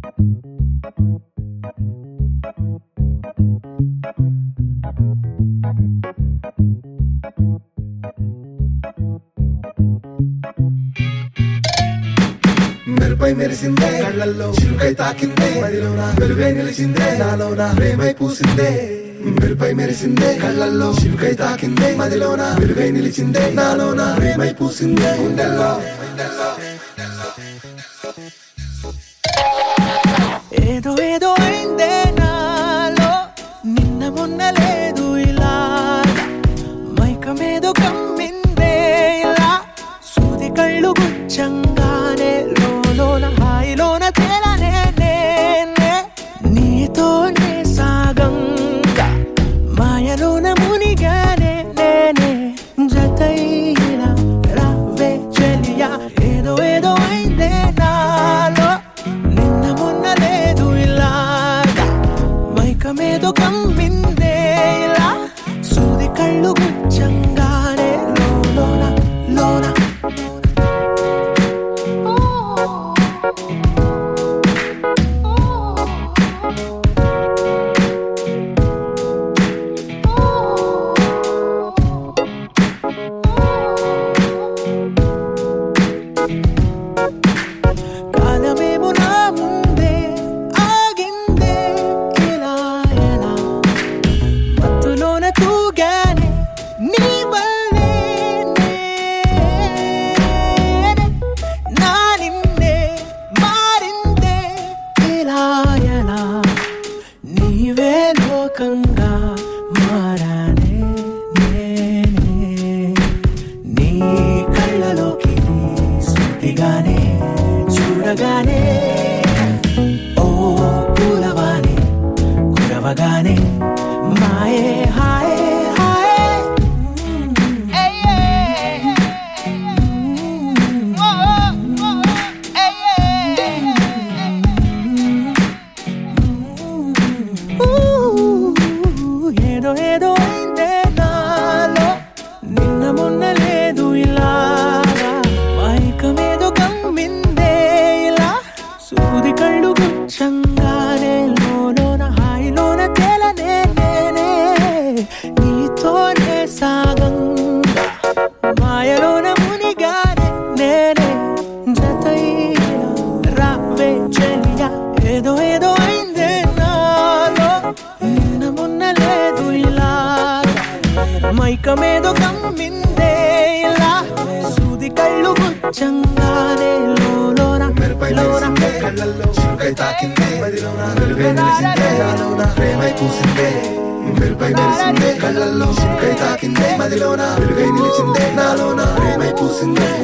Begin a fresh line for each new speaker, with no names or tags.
మెరుపై మెరిసిందే కళ్ళల్లో చిరుకై తాకిందే మదిలోన వెలుగై నిలిచిందే నాలోన ప్రేమై పూసిందే మెరుపై మెరిసిందే కళ్ళల్లో చిరుకై తాకిందే మదిలోన వెలుగై నిలిచిందే నాలోన ప్రేమై పూసిందే గుండెల్లో
ఏదో ఏదో అయిందే నాలో నిన్న మొన్న లేదు ఇలా మైకమేదో కమ్మిందే ఇలా సూది కళ్ళు గుచ్చంగానే లోన హాయిలోన తేలనే నేనే నీతోనే సాగంగా మాయలోన మునిగానే నేనే జతైలా రావే చెలియా ఏదో ఏదో అయిందే నాలో నిన్న మొన్న లేదు ఇలాగా మైకమేదో కమ్మిందే ఇలా సూది కళ్ళు గుచ్చంగానే లోన లోన కాలమేమో నా ముందే ఆగిందే ఇలా ఎలా మత్తులోన తూగానే నీ వల్లే నేనే నా నిన్నే మారిందే ఇలా ఎలా నీవే లోకంగా మారానే నేనే నీ కళ్ళలోకి సూటిగానే చూడగానే ఓ పూలవానే కురవగానే మాయే హాయే హాయే ఊ, ఏదో ఏదో అయిందే నాలో నిన్న మొన్న లేదు ఇలాగా మైకమేదో కమ్మిందే ఇలా సూది కళ్ళు గుచ్చంగానే లోన హాయిలోన తేలనే నేనే నీతోనే సాగంగా మాయలోన మునిగానే నేనే జతైనా రావే చెలియా ఏదో ఏదో అయిందే నాలో నిన్న మొన్న లేదు ఇలా మైకమేదో కమ్మిందే ఇలా సూది కళ్ళు గుచ్చంగానే లోన
మెరుపై
లోన
మెరిసిందే కళ్ళల్లో చిరుకై తాకిందే మదిలోన వెలుగై నిలిచిందే నాలోన ప్రేమై పూసిందే మెరుపై మెరిసిందే కళ్ళల్లో చిరుకై తాకిందే మదిలోన వెలుగై నిలిచిందే నాలోన ప్రేమై పూసిందే